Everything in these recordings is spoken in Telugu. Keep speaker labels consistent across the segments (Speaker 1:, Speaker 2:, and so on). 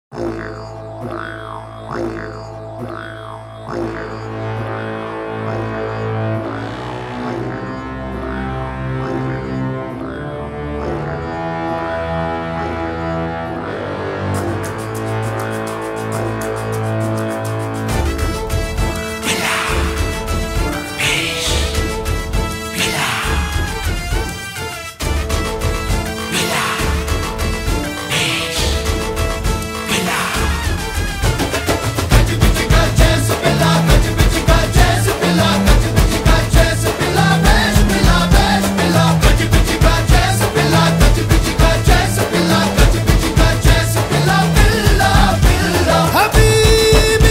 Speaker 1: హబీబీ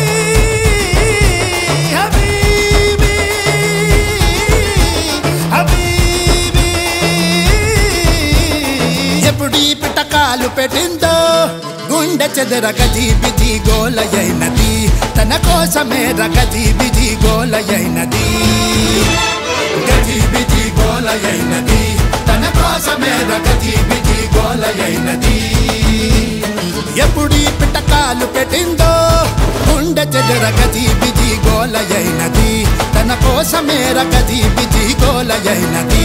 Speaker 1: హబీబీ హబీబీ ఎప్పుడు ఈ పిటకాలు పెట్టిందో గుండె చెదర గజీ బిజీ గోలయైనది తన కోసమే రగజీ బిజీ గోలయైనది గజీ బిజీ గోలయైనది తన కోసమే రగజీ బిజీ గోలయైనది ఎప్పుడు ఈ పిటకాలు పెట్టిందో గుండె చెదర గజీ బిజీ గోలయైనది తన కోసమే రగజీ బిజీ గోలయైనది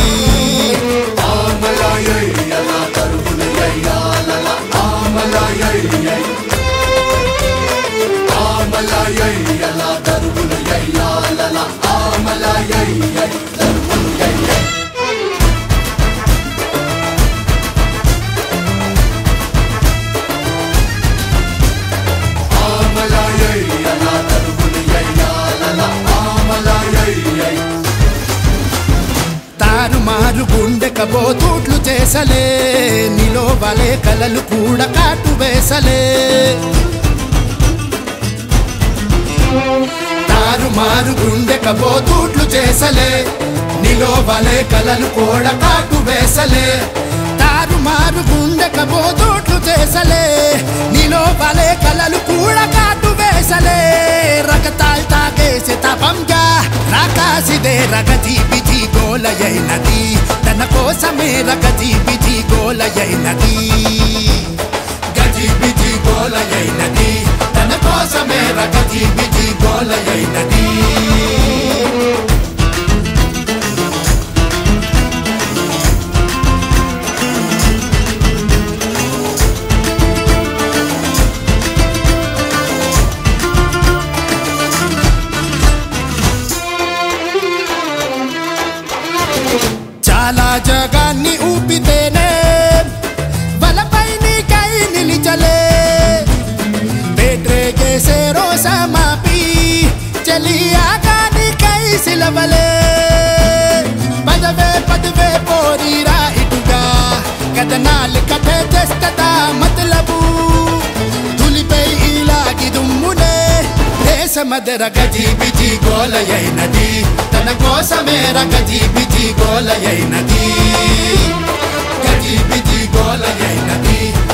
Speaker 1: తారుమారు గుండె కబోతూట్లు చేసలే నిలో వలే కలలు కూడా కాటు వేసలే తారుమారు గుండె కబోతూట్లు చేసలే నిలో వలే కలలు కూడా కాటు వేసలే తారుమారు గుండె కబోతూట్లు చేసలే నిలో వలే కలలు కూడా కాటు వేసలే రగతాల్ తాగేసే తపంగా రాకాసిదే రగజీ బిజీ గోలయైనది తన కోసమే రగజీ బిజీ గోలయైనది గజీ బిజీ గోలయైనది తన కోసమే రగజీ బిజీ గోలయైనది చాలా జగాన్ని ఊపితేనే బలపై నీకై నిలిచలే బేట్రేగేసే రోసా మాపి చలియాగా నీకై సిలవలే పదవే పదవే పోరీరా ఇటుగా కథనాలు కథ చేస్తదా మతలబు తులిపై ఇలాగి దుమ్మునే దేశమదర గజీ బిజీ గోలయైనది తన కోసమే రగజీ బిజీ గోలయైనది గజీ బిజీ గోలయైనది